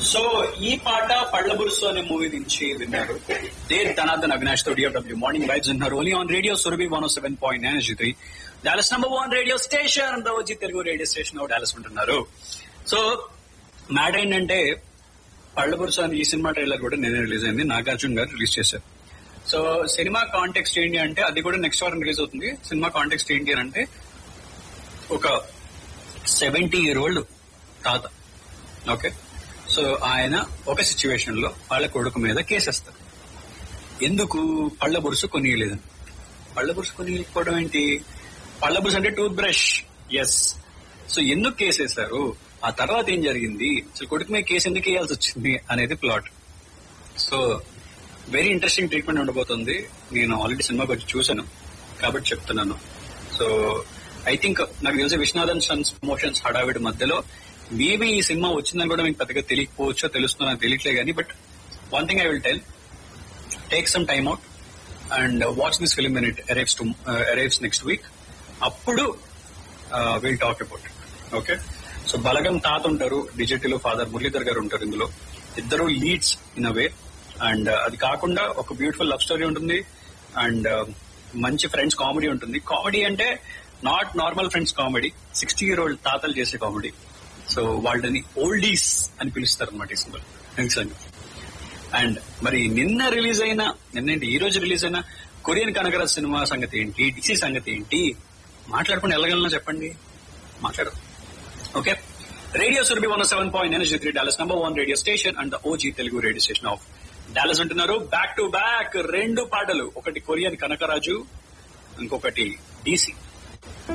so ఈ పాట పళ్ళబురుసు అనే మూవీ నుంచి విన్నారు దే ధనార్దన్ అవినాష్ తో డిఎఫ్డబ్ల్యూ మార్నింగ్ వైబ్స్ ఉన్నారు only on radio Surabhi one seven point nine three Dallas number one radio station రోజు తెలుగు రేడియో స్టేషన్ డాలస్ ఉంటున్నారు సో మ్యాటర్ ఏంటంటే పళ్ళబురుసు అని ఈ సినిమా ట్రైలర్ కూడా నేనే రిలీజ్ అయింది నాగార్జున గారు రిలీజ్ చేశారు సో సినిమా కాంటెక్స్ట్ ఏంటి అంటే అది కూడా నెక్స్ట్ వారం రిలీజ్ అవుతుంది సినిమా కాంటెక్స్ట్ ఏంటి అని అంటే ఒక సెవెంటీ ఇయర్ ఓల్డ్ తాత ఓకే సో ఆయన ఒక సిచ్యువేషన్ లో వాళ్ళ కొడుకు మీద కేసేస్తారు ఎందుకు పళ్ళ బురుసు కొనియలేదని పళ్ళ బురుసు కొనియకపోవడం ఏంటి పళ్ళ బురుసు అంటే టూత్ బ్రష్ ఎస్ సో ఎందుకు కేసేశారు ఆ తర్వాత ఏం జరిగింది అసలు కొడుకు మీద కేసు ఎందుకు వేయాల్సి వచ్చింది అనేది plot so very interesting treatment ఉండబోతుంది నేను ఆల్రెడీ సినిమాకి వచ్చి చూశాను కాబట్టి చెప్తున్నాను సో ఐ థింక్ నాకు తెలిసి విశ్వనాథన్ సన్స్ ప్రమోషన్స్ హడావిడి మధ్యలో మేబీ ఈ సినిమా వచ్చిందని కూడా మీకు పెద్దగా తెలియకపోవచ్చో తెలుస్తుందో నాకు తెలియట్లే కానీ but one thing I will tell take some time out and watch this film in it arrives to arrives next week అప్పుడు will talk about it okay so Balagam తాత ఉంటారు డిజిటల్ ఫాదర్ మురళీధర్ గారు ఉంటారు ఇందులో ఇద్దరు leads in a way and అది కాకుండా ఒక beautiful love story ఉంటుంది అండ్ మంచి ఫ్రెండ్స్ కామెడీ ఉంటుంది కామెడీ అంటే not normal friends comedy sixty year old తాతలు చేసే కామెడీ సో వాళ్ళని ఓల్డీస్ అని పిలుస్తారు అనమాట ఈ సినిమా అండ్ మరి నిన్న రిలీజ్ అయిన నిన్నేంటి ఈ రోజు రిలీజ్ అయిన కొరియన్ కనగరాజ్ సినిమా సంగతి ఏంటి డిసి సంగతి ఏంటి మాట్లాడుకుని వెళ్ళగలనా చెప్పండి మాట్లాడదు okay radio Surabhi one seven point nine three Dallas number one radio station and OG Telugu radio station of Dallas ఉంటున్నారు బ్యాక్ టు బ్యాక్ రెండు పాటలు ఒకటి కొరియన్ కనకరాజు ఇంకొకటి డీసీ